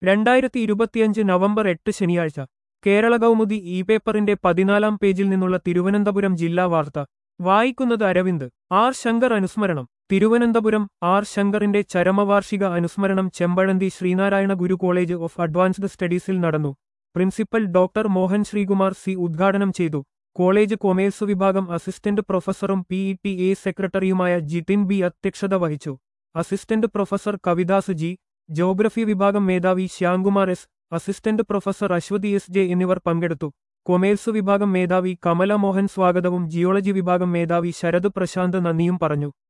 രണ്ടായിരത്തി ഇരുപത്തിയഞ്ച് നവംബർ എട്ട് ശനിയാഴ്ച കേരള കൗമുദി ഇ പേപ്പറിന്റെ പതിനാലാം പേജിൽ നിന്നുള്ള തിരുവനന്തപുരം ജില്ലാ വാർത്ത വായിക്കുന്നത് അരവിന്ദ് ആർ ശങ്കർ അനുസ്മരണം തിരുവനന്തപുരം ആർ ശങ്കറിന്റെ ചരമവാർഷിക അനുസ്മരണം Chempazhanthi Sreenarayana Guru college of advanced സ്റ്റഡീസിൽ നടന്നു principal doctor Mohan Sreekumar C ഉദ്ഘാടനം ചെയ്തു കോളേജ് കൊമേഴ്സ് വിഭാഗം അസിസ്റ്റന്റ് പ്രൊഫസറും പി ഇ ടി എ സെക്രട്ടറിയുമായ ജിതിൻ ബി അധ്യക്ഷത വഹിച്ചു assistant professor Kavidas G geography വിഭാഗം മേധാവി Shyamkumar S assistant professor Aswathy S J എന്നിവർ പങ്കെടുത്തു കൊമേഴ്സ് വിഭാഗം മേധാവി കമല മോഹൻ സ്വാഗതവും ജിയോളജി വിഭാഗം മേധാവി ശരത് പ്രശാന്ത് നന്ദിയും പറഞ്ഞു